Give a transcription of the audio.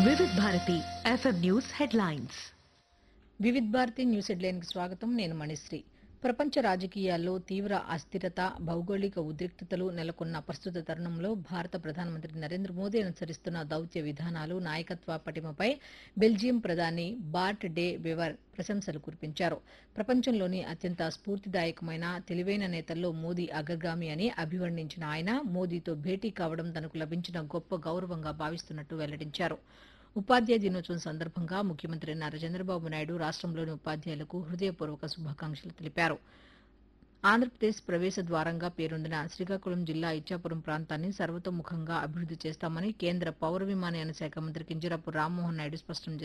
Vividh Bharati FM news headlines Vividh Bharati news హెడ్లైన్కి స్వాగతం నేను మణిశ్రీ ప్రపంచ రాజకీయాల్లో తీవ్ర అస్థిరత భౌగోళిక ఉద్రిక్తతలు నెలకొన్న ప్రస్తుత తరుణంలో భారత ప్రధానమంత్రి నరేంద్ర మోదీ అనుసరిస్తున్న దౌత్య విధానాలు నాయకత్వ పటిమపై బెల్జియం ప్రధాని బార్ట్ డే బెవర్ ప్రశంసలు కురిపించారు ప్రపంచంలోని అత్యంత స్ఫూర్తిదాయకమైన తెలివైన నేతల్లో మోదీ అగ్రగామి అని అభివర్ణించిన ఆయన మోదీతో భేటీ కావడం తనకు లభించిన గొప్ప గౌరవంగా భావిస్తున్నట్టు వెల్లడించారు ఉపాధ్యాయ దినోత్సవం సందర్భంగా ముఖ్యమంత్రి నారా చంద్రబాబు నాయుడు రాష్ట్రంలోని ఉపాధ్యాయులకు హృదయపూర్వక శుభాకాంక్షలు తెలిపారు ఆంధ్రప్రదేశ్ ప్రవేశ ద్వారంగా పేరొందిన శ్రీకాకుళం జిల్లా ఇచ్చాపురం ప్రాంతాన్ని సర్వతోముఖంగా అభివృద్ది చేస్తామని కేంద్ర పౌర విమానయాన శాఖ మంత్రి కింజరాపు రామ్మోహన్ నాయుడు స్పష్టం చేశారు